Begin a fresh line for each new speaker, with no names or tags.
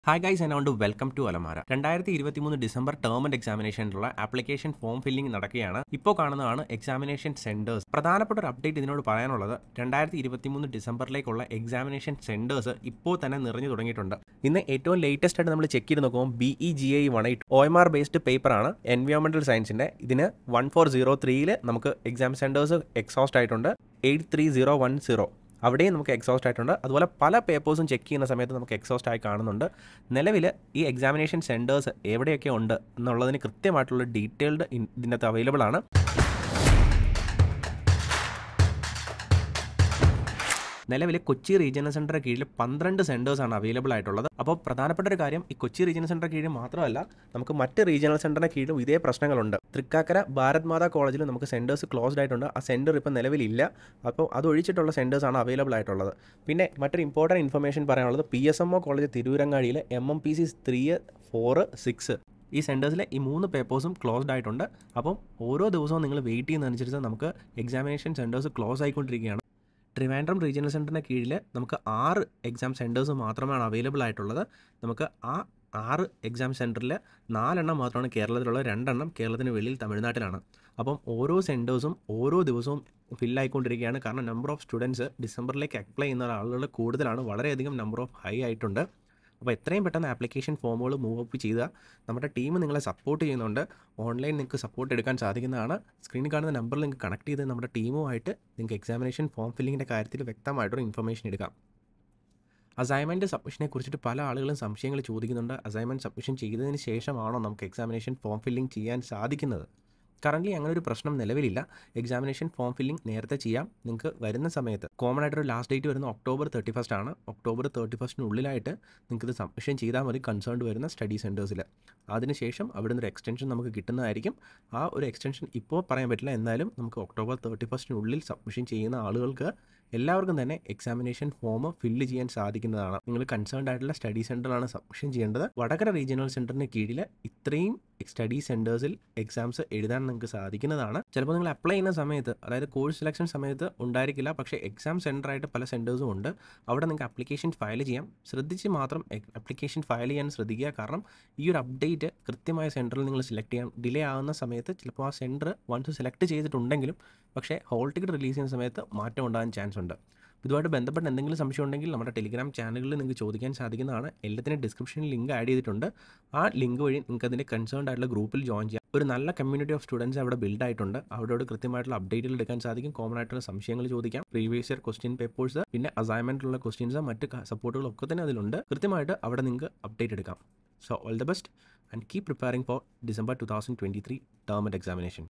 hi guys and ഓണ്ട് welcome to Alamara രണ്ടായിരത്തി ഇരുപത്തിമൂന്ന് ഡിസംബർ ടേം ആൻഡ് എക്സാമിനേഷനിലുള്ള ആപ്ലിക്കേഷൻ ഫോം ഫില്ലിംഗ് നടക്കുകയാണ് ഇപ്പോൾ കാണുന്നതാണ് എക്സാമിനേഷൻ സെന്റേഴ്സ് പ്രധാനപ്പെട്ട ഒരു അപ്ഡേറ്റ് ഇതിനോട് പറയാനുള്ളത് രണ്ടായിരത്തി ഇരുപത്തിമൂന്ന് ഡിസംബറിലേക്കുള്ള എക്സാമിനേഷൻ സെന്റേഴ്സ് ഇപ്പോൾ തന്നെ നിറഞ്ഞു തുടങ്ങിയിട്ടുണ്ട് ഇന്ന് ഏറ്റവും ലേറ്റസ്റ്റ് ആയിട്ട് നമ്മൾ ചെക്ക് ചെയ്ത് നോക്കുമ്പോൾ B E G I one eight O M R based പേപ്പറാണ് എൻവയോൺമെന്റൽ സയൻസിന്റെ ഇതിന് വൺ ഫോർ സീറോ ത്രീയിൽ നമുക്ക് എക്സാം സെന്റേഴ്സ് എക്സോസ്റ്റ് ആയിട്ടുണ്ട് eight three zero one zero അവിടെയും നമുക്ക് എക്സോസ്റ്റ് ആയിട്ടുണ്ട് അതുപോലെ പല പേപ്പേഴ്സും ചെക്ക് ചെയ്യുന്ന സമയത്ത് നമുക്ക് എക്സോസ്റ്റ് ആയി കാണുന്നുണ്ട് നിലവിൽ ഈ എക്സാമിനേഷൻ സെൻറ്റേഴ്സ് എവിടെയൊക്കെ ഉണ്ട് എന്നുള്ളതിന് കൃത്യമായിട്ടുള്ള ഡീറ്റെയിൽഡ് ഇതിനകത്ത് അവൈലബിൾ ആണ് നിലവിൽ കൊച്ചി റീജിയണൽ സെൻറ്ററിന് കീഴിൽ പന്ത്രണ്ട് സെൻറ്റേഴ്സാണ് അവൈലബിൾ ആയിട്ടുള്ളത് അപ്പോൾ പ്രധാനപ്പെട്ട ഒരു കാര്യം ഈ കൊച്ചി റീജിയണൽ സെൻറ്ററിന് കീഴിൽ മാത്രമല്ല നമുക്ക് മറ്റ് റീജിയണൽ സെൻറ്ററിന് കീഴിലും ഇതേ പ്രശ്നങ്ങളുണ്ട് തൃക്കാക്കര ഭാരത് മാതാ കോളേജിൽ നമുക്ക് സെൻറ്റേഴ്സ് ക്ലോസ്ഡ് ആയിട്ടുണ്ട് ആ സെൻറ്റർ ഇപ്പോൾ നിലവിലില്ല അപ്പോൾ അത് ഒഴിച്ചിട്ടുള്ള സെൻറ്റേഴ്സാണ് അവൈലബിൾ ആയിട്ടുള്ളത് പിന്നെ മറ്റൊരു ഇമ്പോർട്ടൻറ്റ് ഇൻഫർമേഷൻ പറയാനുള്ളത് P S M O college തിരൂരങ്ങാടിയിൽ M M P C three four six ഈ സെൻറ്റേഴ്സിലെ ഈ മൂന്ന് പേപ്പേഴ്സും ക്ലോസ്ഡ് ആയിട്ടുണ്ട് അപ്പം ഓരോ ദിവസവും നിങ്ങൾ വെയിറ്റ് ചെയ്യുന്നതനുസരിച്ച് നമുക്ക് എക്സാമിനേഷൻ സെൻറ്റേഴ്സ് ക്ലോസ് ആയിക്കൊണ്ടിരിക്കുകയാണ് ട്രിവാൻഡ്രം റീജിയണൽ സെൻറ്ററിൻ്റെ കീഴിൽ നമുക്ക് ആറ് എക്സാം സെൻറ്റേഴ്സ് മാത്രമാണ് അവൈലബിൾ ആയിട്ടുള്ളത് നമുക്ക് ആ ആറ് എക്സാം സെൻറ്ററിൽ നാലെണ്ണം മാത്രമാണ് കേരളത്തിലുള്ള രണ്ടെണ്ണം കേരളത്തിന് വെളിയിൽ തമിഴ്നാട്ടിലാണ് അപ്പം ഓരോ സെൻറ്റേഴ്സും ഓരോ ദിവസവും ഫില്ലായിക്കൊണ്ടിരിക്കുകയാണ് കാരണം നമ്പർ ഓഫ് സ്റ്റുഡൻസ് ഡിസംബറിലേക്ക് അപ്ലൈ ചെയ്യുന്ന ആളുകൾ കൂടുതലാണ് വളരെയധികം നമ്പർ ഓഫ് ഹൈ ആയിട്ടുണ്ട് അപ്പോൾ എത്രയും പെട്ടെന്ന് ആപ്ലിക്കേഷൻ ഫോമുകൾ മൂവ് അപ്പ് ചെയ്താൽ നമ്മുടെ ടീം നിങ്ങളെ സപ്പോർട്ട് ചെയ്യുന്നുണ്ട് ഓൺലൈൻ നിങ്ങൾക്ക് സപ്പോർട്ട് എടുക്കാൻ സാധിക്കുന്നതാണ് സ്ക്രീനിൽ കാണുന്ന നമ്പറിൽ നിങ്ങൾക്ക് കണക്ട് ചെയ്ത് നമ്മുടെ ടീമുമായിട്ട് നിങ്ങൾക്ക് എക്സാമിനേഷൻ ഫോം ഫില്ലിങ്ങിൻ്റെ കാര്യത്തിൽ വ്യക്തമായിട്ടൊരു ഇൻഫർമേഷൻ എടുക്കാം അസൈൻമെൻറ്റ് സബ്മിഷനെ കുറിച്ചിട്ട് പല ആളുകളും സംശയങ്ങൾ ചോദിക്കുന്നുണ്ട് അസൈൻമെൻറ്റ് സബ്മിഷൻ ചെയ്തതിന് ശേഷമാണോ നമുക്ക് എക്സാമിനേഷൻ ഫോം ഫില്ലിംഗ് ചെയ്യാൻ സാധിക്കുന്നത് കറൻ്റ്ലി അങ്ങനെ ഒരു പ്രശ്നം നിലവിലില്ല എക്സാമിനേഷൻ ഫോം ഫില്ലിംഗ് നേരത്തെ ചെയ്യാം നിങ്ങൾക്ക് വരുന്ന സമയത്ത് കോമൺ ആയിട്ടൊരു ലാസ്റ്റ് ഡേറ്റ് വരുന്ന ഒക്ടോബർ തേർട്ടി ഫസ്റ്റ് ആണ് ഒക്ടോബർ തേർട്ടി ഫസ്റ്റിനുള്ളിലായിട്ട് നിങ്ങൾക്ക് ഇത് സബ്മിഷൻ ചെയ്താൽ മതി കൺസേൺഡ് വരുന്ന സ്റ്റഡി സെൻറ്റേഴ്സിൽ അതിനുശേഷം അവിടെ നിന്ന് ഒരു എക്സ്റ്റൻഷൻ നമുക്ക് കിട്ടുന്നതായിരിക്കും ആ ഒരു എക്സ്റ്റൻഷൻ ഇപ്പോൾ പറയാൻ പറ്റില്ല എന്നാലും നമുക്ക് ഒക്ടോബർ തേർട്ടി ഫസ്റ്റിനുള്ളിൽ സബ്മിഷൻ ചെയ്യുന്ന ആളുകൾക്ക് എല്ലാവർക്കും തന്നെ എക്സാമിനേഷൻ ഫോം ഫില്ല് ചെയ്യാൻ സാധിക്കുന്നതാണ് നിങ്ങൾ കൺസേൺഡ് ആയിട്ടുള്ള സ്റ്റഡി സെൻറ്ററാണ് സബ്മിഷൻ ചെയ്യേണ്ടത് വടകര റീജിയണൽ സെൻറ്ററിന് കീഴിൽ ഇത്രയും സ്റ്റഡി സെൻറ്റേഴ്സിൽ എക്സാംസ് എഴുതാൻ നിങ്ങൾക്ക് സാധിക്കുന്നതാണ് ചിലപ്പോൾ നിങ്ങൾ അപ്ലൈ ചെയ്യുന്ന സമയത്ത് അതായത് കോഴ്സ് സെലക്ഷൻ സമയത്ത് ഉണ്ടായിരിക്കില്ല പക്ഷേ എക്സാം സെൻറ്ററായിട്ട് പല സെൻറ്റേഴ്സും ഉണ്ട് അവിടെ നിങ്ങൾക്ക് അപ്ലിക്കേഷൻ ഫയൽ ചെയ്യാം ശ്രദ്ധിച്ച് മാത്രം അപ്ലിക്കേഷൻ ഫയൽ ചെയ്യാൻ ശ്രദ്ധിക്കുക കാരണം ഈ ഒരു അപ്ഡേറ്റ് കൃത്യമായ സെൻറ്ററിൽ നിങ്ങൾ സെലക്ട് ചെയ്യാം ഡിലേ ആകുന്ന സമയത്ത് ചിലപ്പോൾ ആ സെൻറ്റർ വൺസ് സെലക്ട് ചെയ്തിട്ടുണ്ടെങ്കിലും പക്ഷേ ഹോൾ ടിക്കറ്റ് റിലീസ് ചെയ്യുന്ന സമയത്ത് മാറ്റം ഉണ്ടാകാൻ ചാൻസ് ഉണ്ട് ഇതുമായിട്ട് ബന്ധപ്പെട്ട് എന്തെങ്കിലും സംശയം ഉണ്ടെങ്കിൽ നമ്മുടെ ടെലിഗ്രാം ചാനലുകളിൽ നിങ്ങൾക്ക് ചോദിക്കാൻ സാധിക്കുന്നതാണ് എല്ലാത്തിനും ഡിസ്ക്രിപ്ഷനിൽ ലിങ്ക് ആഡ് ചെയ്തിട്ടുണ്ട് ആ ലിങ്ക് വഴി നിങ്ങൾക്ക് അതിൻ്റെ കൺസേൺഡ് ആയിട്ടുള്ള ഗ്രൂപ്പിൽ ജോയിൻ ചെയ്യാം ഒരു നല്ല കമ്മ്യൂണിറ്റി ഓഫ് സ്റ്റുഡൻസ് അവിടെ ബിൽഡ് ആയിട്ടുണ്ട് അവരോട് കൃത്യമായിട്ടുള്ള അപ്ഡേറ്റുകൾ എടുക്കാൻ സാധിക്കും കോമൺ ആയിട്ടുള്ള സംശയങ്ങൾ ചോദിക്കാം പ്രീവിയസ് ഇയർ ക്വസ്റ്റ്യൻ പേപ്പേഴ്സ് പിന്നെ അസൈൻമെൻറ്റിലുള്ള ക്വസ്റ്റ്യൻസ് മറ്റ് സപ്പോർട്ടുകളൊക്കെ തന്നെ അതിലുണ്ട് കൃത്യമായിട്ട് അവിടെ നിങ്ങൾക്ക് അപ്ഡേറ്റ് എടുക്കാം so all the best and keep preparing for December two thousand twenty three term examination